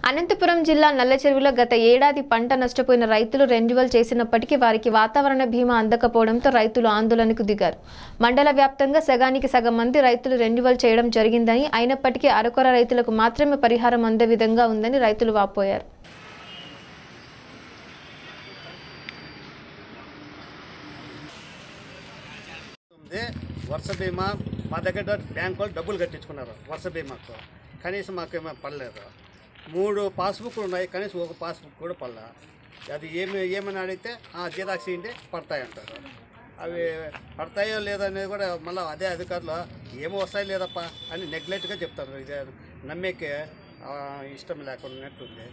అనంతపురం జిల్లా నల్లచెరువులో గత ఏడాది పంట నష్టపోయిన రైతులు రెన్యువల్ చేసినప్పటికీ వారికి వాతావరణ బీమా అందకపోవడంతో రైతులు ఆందోళనకు దిగారు మండల వ్యాప్తంగా సగానికి సగం మంది రైతులు రెన్యువల్ చేయడం జరిగిందని అయినప్పటికీ అరకొర రైతులకు మాత్రమే పరిహారం అందే విధంగా ఉందని రైతులు వాపోయారు ఉంది వర్ష బీమా మా దగ్గర బ్యాంక్ వాళ్ళు డబ్బులు కట్టించుకున్నారు వర్ష బీమాకు కనీసం మాకేమో పడలేదు మూడు పాస్బుక్లు ఉన్నాయి కనీసం ఒక పాస్బుక్ కూడా పడలే అది ఏమి ఏమని అడిగితే ఆ జిరాక్స్ ఇంటి పడతాయి అంటారు అవి పడతాయో లేదో అనేది కూడా మళ్ళీ అదే అధికారులు ఏమో వస్తాయి లేదప్ప అని నెగ్లెక్ట్గా చెప్తారు ఇది నమ్మేకే ఆ, ఇష్టం లేకున్నట్టుంది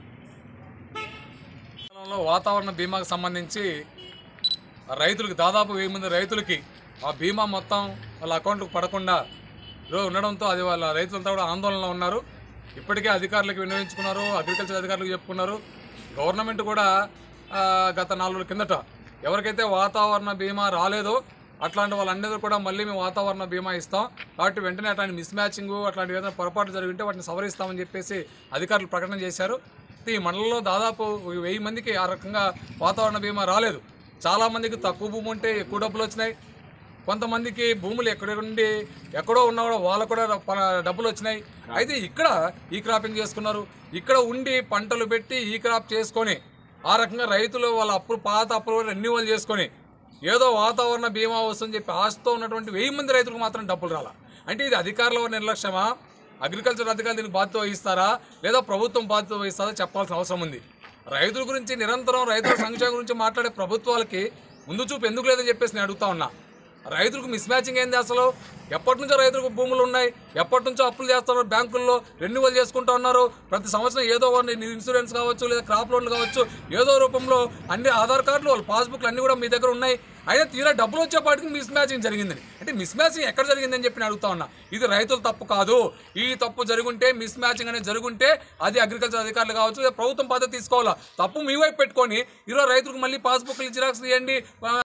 తెలంగాణలో వాతావరణ బీమాకు సంబంధించి రైతులకు దాదాపు వెయ్యి మంది రైతులకి ఆ బీమా మొత్తం వాళ్ళ అకౌంట్కి పడకుండా రో- ఉండడంతో అది వాళ్ళ రైతులంతా కూడా ఆందోళనలో ఉన్నారు ఇప్పటికే అధికారులకు వినియోగించుకున్నారు అగ్రికల్చర్ అధికారులకు చెప్పుకున్నారు గవర్నమెంట్ కూడా ఆ, గత నాలుగు రోజుల కిందట ఎవరికైతే వాతావరణ బీమా రాలేదో అట్లాంటి వాళ్ళందరూ కూడా మళ్ళీ మేము వాతావరణ బీమా ఇస్తాం కాబట్టి వెంటనే అట్లాంటి మిస్ మ్యాచింగ్ అట్లాంటి ఏదైనా పొరపాటు జరిగి ఉంటే వాటిని సవరిస్తామని చెప్పేసి అధికారులు ప్రకటన చేశారు ఈ మండలంలో దాదాపు వెయ్యి మందికి ఆ రకంగా వాతావరణ బీమా రాలేదు చాలా మందికి తక్కువ భూమి ఉంటే ఎక్కువ డబ్బులు వచ్చినాయి కొంతమందికి భూములు ఎక్కడ ఉండి ఎక్కడో ఉన్నా కూడా వాళ్ళకు కూడా ప- డబ్బులు వచ్చినాయి అయితే ఇక్కడ ఈ క్రాపింగ్ చేసుకున్నారు ఇక్కడ ఉండి పంటలు పెట్టి ఈ క్రాప్ చేసుకొని ఆ రకంగా రైతులు వాళ్ళ అప్పులు పాత అప్పులు రెన్యువల్ చేసుకొని ఏదో వాతావరణ బీమా వస్తుందని చెప్పి ఆశతో ఉన్నటువంటి వెయ్యి మంది రైతులకు మాత్రం డబ్బులు రాలా అంటే ఇది అధికారుల నిర్లక్ష్యమా అగ్రికల్చర్ అధికారులు దీనికి బాధ్యత వహిస్తారా లేదా ప్రభుత్వం బాధ్యత వహిస్తారా చెప్పాల్సిన అవసరం ఉంది రైతుల గురించి నిరంతరం రైతుల సంక్షేమం గురించి మాట్లాడే ప్రభుత్వాలకి ముందు చూపు ఎందుకు లేదని చెప్పేసి నేను అడుగుతా ఉన్నా రైతులకు మిస్ మ్యాచింగ్ ఏంది అసలు ఎప్పటి నుంచో రైతులకు భూములు ఉన్నాయి ఎప్పటి నుంచో అప్పులు చేస్తున్నారు బ్యాంకుల్లో రెన్యువల్ చేసుకుంటూ ఉన్నారు ప్రతి సంవత్సరం ఏదో ఒకటి ఇన్సూరెన్స్ కావచ్చు లేదా క్రాప్ లోన్లు కావచ్చు ఏదో రూపంలో అన్ని ఆధార్ కార్డులు వాళ్ళ పాస్బుక్లు అన్ని కూడా మీ దగ్గర ఉన్నాయి అయినా తీరా డబ్బులు వచ్చేపాటికి మిస్ మ్యాచింగ్ జరిగిందని అంటే మిస్ మ్యాచింగ్ ఎక్కడ జరిగిందని చెప్పి నేను అడుగుతా ఉన్నా ఇది రైతుల తప్పు కాదు ఈ తప్పు జరుగుంటే మిస్ మ్యాచింగ్ అనేది జరుగుంటే అది అగ్రికల్చర్ అధికారులు కావచ్చు లేదా ప్రభుత్వం బాధ్యత తీసుకోవాలా తప్పు మీ వైపు పెట్టుకొని ఈరోజు రైతులకు మళ్ళీ పాస్బుక్లు జిరాక్స్ ఇవ్వండి